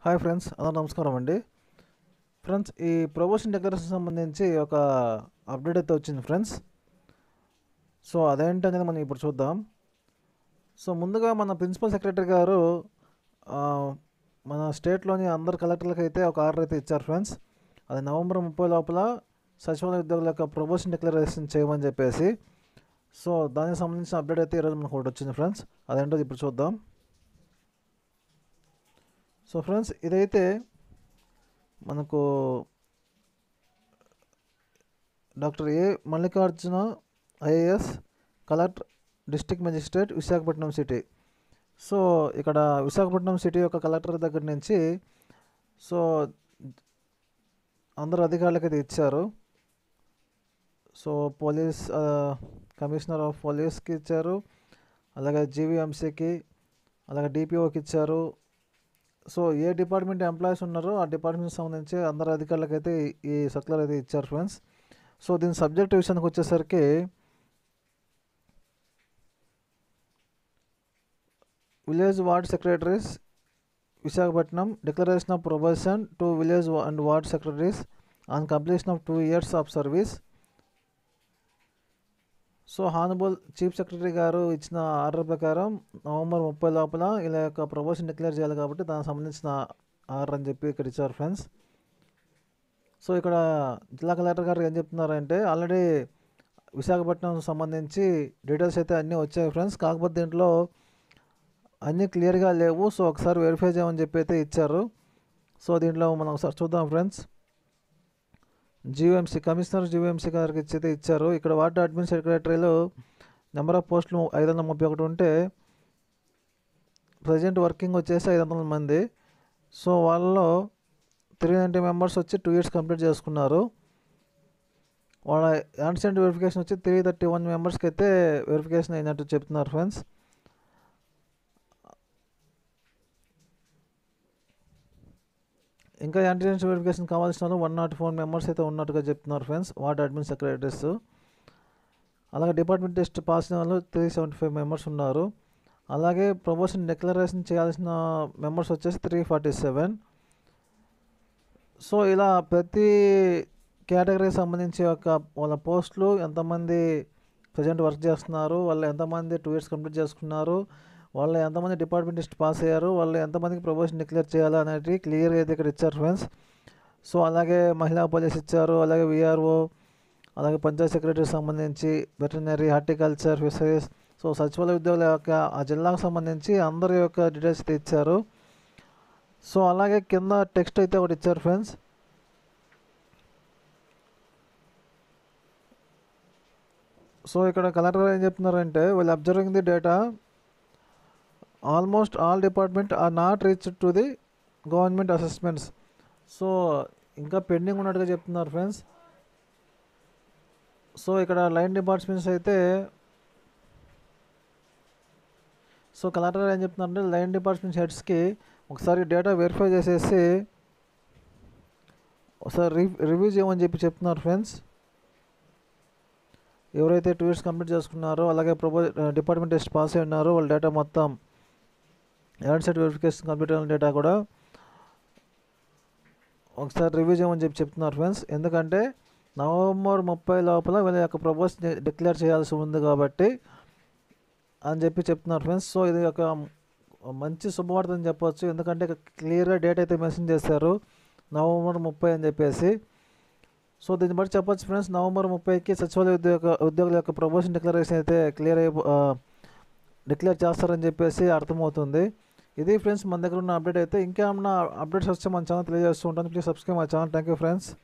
hi friends అందరూ నమస్కారం అండి ఫ్రెండ్స్ ఈ ప్రమోషన్ డెకరేషన్ సంబంధించి ఒక అప్డేట్ అయితే వచ్చింది ఫ్రెండ్స్ సో అదేంటనేది మనం ఇప్పుడు చూద్దాం సో ముందుగా మన ప్రిన్సిపల్ సెక్రటరీ గారు ఆ, మన స్టేట్లోని అందరు కలెక్టర్లకు అయితే ఒక ఆర్డర్ అయితే ఇచ్చారు ఫ్రెండ్స్ అది నవంబర్ ముప్పై లోపల సచివాలయ ఉద్యోగుల యొక్క ప్రమోషన్ డిక్లరేషన్ చేయమని చెప్పేసి సో దానికి సంబంధించిన అప్డేట్ అయితే ఈరోజు మనకు ఒకటి వచ్చింది ఫ్రెండ్స్ అదేంటో ఇప్పుడు చూద్దాం సో ఫ్రెండ్స్ ఇదైతే మనకు doctor A Mallikarjuna IAS collector district magistrate Visakhapatnam city so ఇక్కడ విశాఖపట్నం సిటీ యొక్క కలెక్టర్ దగ్గర నుంచి సో అందరు అధికారులకు అయితే ఇచ్చారు సో పోలీస్ ఆ, కమిషనర్ ఆఫ్ పోలీస్కి ఇచ్చారు అలాగే జీవీఎంసీకి అలాగే డిపిఓకి ఇచ్చారు సో ఏ డిపార్ట్మెంట్ ఎంప్లాయీస్ ఉన్నారో ఆ డిపార్ట్మెంట్కి సంబంధించి అందరు అధికారులకు అయితే ఈ సర్కులర్ అయితే ఇచ్చారు ఫ్రెండ్స్ సో దీని సబ్జెక్ట్ విషయానికి వచ్చేసరికి village ward secretaries Visakhapatnam declaration of probation to village and ward secretaries on completion of two years of service so honourable chief secretary గారు ఇచ్చిన ఆర్డర్ ప్రకారం నవంబర్ ముప్పై లోపల ఇలా యొక్క ప్రమోషన్ డిక్లేర్ చేయాలి కాబట్టి దానికి సంబంధించిన ఆర్డర్ అని చెప్పి ఇక్కడ ఇచ్చారు ఫ్రెండ్స్ సో ఇక్కడ జిల్లా కలెక్టర్ గారు ఏం చెప్తున్నారంటే ఆల్రెడీ విశాఖపట్నం సంబంధించి డీటెయిల్స్ అయితే అన్నీ వచ్చాయి ఫ్రెండ్స్ కాకపోతే దీంట్లో అన్నీ క్లియర్గా లేవు సో ఒకసారి వెరిఫై చేయమని చెప్పి అయితే ఇచ్చారు సో దీంట్లో మనం ఒకసారి చూద్దాం ఫ్రెండ్స్ జీవీఎంసీ కమిషనర్ జీవీఎంసీ గారికి ఇచ్చి అయితే ఇచ్చారు ఇక్కడ వార్డు అడ్మిన్ సెక్రటరీలో నెంబర్ ఆఫ్ పోస్టులు ఐదు వందల ముప్పై ఒకటి ఉంటే ప్రజెంట్ వర్కింగ్ వచ్చేసి ఐదు వందల మంది సో వాళ్ళలో త్రీ నైంటీ మెంబర్స్ వచ్చి టూ ఇయర్స్ కంప్లీట్ చేసుకున్నారు వాళ్ళ యాన్సెంట్ వెరిఫికేషన్ వచ్చి త్రీ థర్టీ వన్ మెంబర్స్కి అయితే వెరిఫికేషన్ అయినట్టు చెప్తున్నారు ఫ్రెండ్స్ ఇంకా యాంటీజెన్స్ వెరిఫికేషన్ కావాల్సిన వాళ్ళు వన్ నాట్ ఫోర్ మెంబర్స్ అయితే ఉన్నట్టుగా చెప్తున్నారు ఫ్రెండ్స్ వార్డ్ అడ్మిన్ సెక్రటరీస్ అలాగే డిపార్ట్మెంట్ టెస్ట్ పాస్ అయిన వాళ్ళు త్రీ సెవెంటీ ఫైవ్ మెంబర్స్ ఉన్నారు అలాగే ప్రమోషన్ డిక్లరేషన్ చేయాల్సిన మెంబర్స్ వచ్చేసి త్రీ ఫార్టీ సెవెన్ సో ఇలా ప్రతి కేటగిరీకి సంబంధించి ఒక వాళ్ళ పోస్టులు ఎంతమంది ప్రజెంట్ వర్క్ చేస్తున్నారు వాళ్ళు ఎంతమంది టూ ఇయర్స్ కంప్లీట్ చేసుకున్నారు వాళ్ళు ఎంతమంది డిపార్ట్మెంట్ టెస్ట్ పాస్ అయ్యారు వాళ్ళు ఎంతమందికి ప్రమోషన్ డిక్లేర్ చేయాలి అనేది క్లియర్గా అయితే ఇక్కడ ఇచ్చారు ఫ్రెండ్స్ సో అలాగే మహిళా పోలీస్ ఇచ్చారు అలాగే విఆర్ఓ అలాగే పంచాయత్ సెక్రటరీకి సంబంధించి వెటర్నరీ హార్టికల్చర్ ఫిషరీస్ సో సచివాలయ ఉద్యోగుల యొక్క ఆ జిల్లాకు సంబంధించి అందరి యొక్క డీటెయిల్స్ అయితే ఇచ్చారు సో అలాగే కింద టెక్స్ట్ అయితే ఒకటి ఇచ్చారు ఫ్రెండ్స్ సో ఇక్కడ కలెక్టర్ ఏం చెప్తున్నారంటే వీళ్ళు observing the data almost all department are not reach to the government assessments so ఇంకా పెండింగ్ ఉన్నట్టుగా చెప్తున్నారు ఫ్రెండ్స్ సో ఇక్కడ లైన్ డిపార్ట్మెంట్స్ అయితే సో కలెక్టర్ ఏం చెప్తున్నారంటే లైన్ డిపార్ట్మెంట్ హెడ్స్కి ఒకసారి డేటా వెరిఫై చేసేసి ఒకసారి రి రివ్యూ చేయమని చెప్పి చెప్తున్నారు ఫ్రెండ్స్ ఎవరైతే టూ ఇయర్స్ కంప్లీట్ చేసుకున్నారో అలాగే ప్రపో డిపార్ట్మెంట్ టెస్ట్ పాస్ అయి ఉన్నారో వాళ్ళ డేటా మొత్తం యాడ్ సెట్ వెరిఫికేషన్ కంప్లీట్ అయిన డేటా కూడా ఒకసారి రివ్యూ చేయమని చెప్పి చెప్తున్నారు ఫ్రెండ్స్ ఎందుకంటే నవంబర్ ముప్పై లోపల వీళ్ళ యొక్క ప్రపోజ్ డిక్లేర్ చేయాల్సి ఉంది కాబట్టి అని చెప్పి చెప్తున్నారు ఫ్రెండ్స్ సో ఇది ఒక మంచి శుభవార్త అని చెప్పొచ్చు ఎందుకంటే క్లియర్గా డేట్ అయితే మెన్షన్ చేశారు నవంబర్ ముప్పై అని చెప్పేసి సో దీన్ని బట్టి చెప్పొచ్చు ఫ్రెండ్స్ నవంబర్ ముప్పైకి సచివాలయ ఉద్యోగ ఉద్యోగుల యొక్క ప్రమోషన్ డిక్లరేషన్ అయితే క్లియర్ అయి డిక్లేర్ చేస్తారని చెప్పేసి అర్థమవుతుంది ఇది ఫ్రెండ్స్ మన దగ్గర ఉన్న అప్డేట్ అయితే ఇంకా ఏమన్నా అప్డేట్స్ వస్తే మన ఛానల్ తెలియజేస్తూ ఉంటాను ప్లీజ్ సబ్స్క్రైబ్ మా ఛానల్ థ్యాంక్ యూ ఫ్రెండ్స్